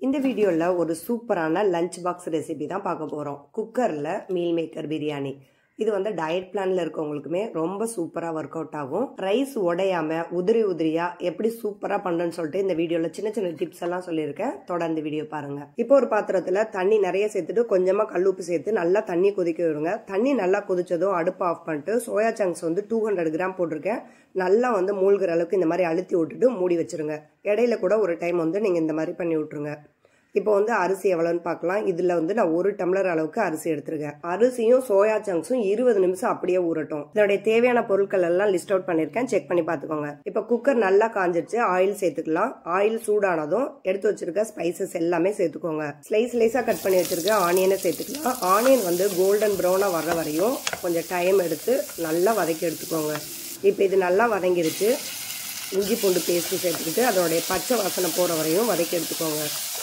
இந்த வீடியோவில் ஒரு சூப்பரான லஞ்ச் பாக்ஸ் ரெசிபி தான் பார்க்க போகிறோம் குக்கரில் மீல் மேக்கர் பிரியாணி இது வந்து டயட் பிளான்ல இருக்கவங்களுக்குமே ரொம்ப சூப்பராக ஒர்க் அவுட் ஆகும் ரைஸ் உடையாம உதிரி உதிரியா எப்படி சூப்பராக பண்ணுன்னு சொல்லிட்டு இந்த வீடியோவில் சின்ன சின்ன டிப்ஸ் எல்லாம் சொல்லியிருக்கேன் தொடர்ந்து வீடியோ பாருங்க இப்போ ஒரு பாத்திரத்தில் தண்ணி நிறைய சேர்த்துட்டு கொஞ்சமாக கல்லுப்பு சேர்த்து நல்லா தண்ணி கொதிக்க விடுங்க தண்ணி நல்லா கொதிச்சதும் அடுப்பு ஆஃப் பண்ணிட்டு சோயா சங்க்ஸ் வந்து டூ ஹண்ட்ரட் கிராம் போட்டிருக்கேன் நல்லா வந்து மூழ்கிற அளவுக்கு இந்த மாதிரி அழுத்தி விட்டுட்டு மூடி வச்சிருங்க இடையில கூட ஒரு டைம் வந்து நீங்கள் இந்த மாதிரி பண்ணி விட்ருங்க இப்போ வந்து அரிசி எவ்வளோன்னு பார்க்கலாம் இதில் வந்து நான் ஒரு டம்ளர் அளவுக்கு அரிசி எடுத்திருக்கேன் அரிசியும் சோயா சங்க்ஸும் இருபது நிமிஷம் அப்படியே ஊறட்டும் இதனுடைய தேவையான பொருட்கள் எல்லாம் லிஸ்ட் அவுட் பண்ணியிருக்கேன் செக் பண்ணி பார்த்துக்கோங்க இப்போ குக்கர் நல்லா காஞ்சிருச்சு ஆயில் சேர்த்துக்கலாம் ஆயில் சூடானதும் எடுத்து வச்சிருக்க ஸ்பைசஸ் எல்லாமே சேர்த்துக்கோங்க ஸ்லைஸ் ஸ்லைஸாக கட் பண்ணி வச்சிருக்க ஆனியனை சேர்த்துக்கலாம் ஆனியன் வந்து கோல்டன் ப்ரௌனாக வர்ற வரையும் கொஞ்சம் டைம் எடுத்து நல்லா வதக்கி எடுத்துக்கோங்க இப்போ இது நல்லா வதங்கிருச்சு இஞ்சி பூண்டு பேஸ்ட்டு சேர்த்துக்கிட்டு அதோடைய பச்சை வாசனை போகிற வரையும் வதக்கி எடுத்துக்கோங்க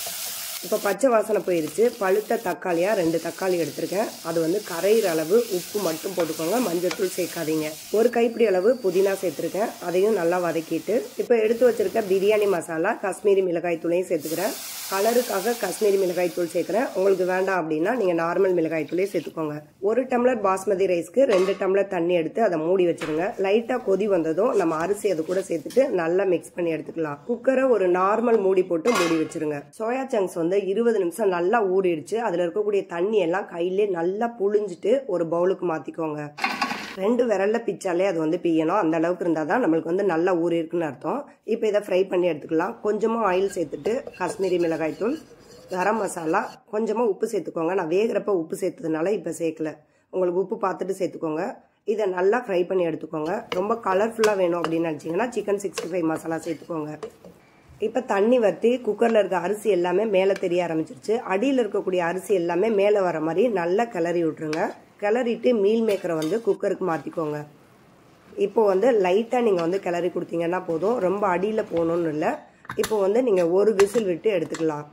இப்போ பச்சை வாசனை போயிருச்சு பழுத்த தக்காளியாக ரெண்டு தக்காளி எடுத்திருக்கேன் அது வந்து கரையிற அளவு உப்பு மட்டும் போட்டுக்கோங்க மஞ்சத்தூள் சேர்க்காதீங்க ஒரு கைப்பிடி அளவு புதினா சேர்த்துருக்கேன் அதையும் நல்லா வதக்கிட்டு இப்போ எடுத்து வச்சிருக்க பிரியாணி மசாலா காஷ்மீரி மிளகாய் தூளையும் சேர்த்துக்கிறேன் கலருக்காக காஷ்மீரி மிளகாய் தூள் சேர்க்குறேன் உங்களுக்கு வேண்டாம் அப்படின்னா நீங்கள் நார்மல் மிளகாய் தூளே சேர்த்துக்கோங்க ஒரு டம்ளர் பாஸ்மதி ரைஸ்க்கு ரெண்டு டம்ளர் தண்ணி எடுத்து அதை மூடி வச்சிருங்க லைட்டாக கொதி வந்ததும் நம்ம அரிசி அது கூட சேர்த்துட்டு நல்லா மிக்ஸ் பண்ணி எடுத்துக்கலாம் குக்கரை ஒரு நார்மல் மூடி போட்டு மூடி வச்சிருங்க சோயா சங்க்ஸ் வந்து இருபது நிமிஷம் நல்லா ஊறிடுச்சு அதில் இருக்கக்கூடிய தண்ணி எல்லாம் கையிலே நல்லா புழிஞ்சிட்டு ஒரு பவுலுக்கு மாற்றிக்கோங்க ரெண்டு விரல்ல பிச்சாலே அது வந்து பியணும் அந்த அளவுக்கு இருந்தால் தான் நம்மளுக்கு வந்து நல்லா ஊறி இருக்குன்னு அர்த்தம் இப்போ இதை ஃப்ரை பண்ணி எடுத்துக்கலாம் கொஞ்சமாக ஆயில் சேர்த்துட்டு காஷ்மீரி மிளகாய் தூள் கரம் மசாலா கொஞ்சமாக உப்பு சேர்த்துக்கோங்க நான் வேகிறப்ப உப்பு சேர்த்ததுனால இப்போ சேர்க்கல உங்களுக்கு உப்பு பார்த்துட்டு சேர்த்துக்கோங்க இதை நல்லா ஃப்ரை பண்ணி எடுத்துக்கோங்க ரொம்ப கலர்ஃபுல்லாக வேணும் அப்படின்னு நினச்சிங்கன்னா சிக்கன் சிக்ஸ்டி ஃபைவ் மசாலா சேர்த்துக்கோங்க இப்போ தண்ணி வற்றி குக்கரில் இருக்க அரிசி எல்லாமே மேலே தெரிய ஆரம்பிச்சிருச்சு அடியில் இருக்கக்கூடிய அரிசி எல்லாமே மேலே வர மாதிரி நல்லா கிளறி விட்ருங்க கிளறிட்டு மீல் மேக்கரை வந்து குக்கருக்கு மாற்றிக்கோங்க இப்போ வந்து லைட்டாக நீங்கள் வந்து கிளறி கொடுத்தீங்கன்னா போதும் ரொம்ப அடியில் போகணுன்னு இல்லை இப்போ வந்து நீங்கள் ஒரு விசில் விட்டு எடுத்துக்கலாம்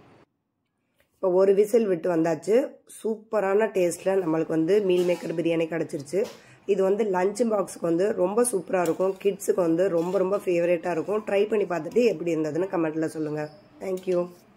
இப்போ ஒரு விசில் விட்டு வந்தாச்சு சூப்பரான டேஸ்ட்டில் நம்மளுக்கு வந்து மீல் மேக்கர் பிரியாணி கிடச்சிருச்சு இது வந்து லஞ்ச் பாக்ஸுக்கு வந்து ரொம்ப சூப்பராக இருக்கும் கிட்ஸுக்கு வந்து ரொம்ப ரொம்ப ஃபேவரேட்டாக இருக்கும் ட்ரை பண்ணி பார்த்துட்டு எப்படி இருந்ததுன்னு கமெண்ட்டில் சொல்லுங்கள் தேங்க்யூ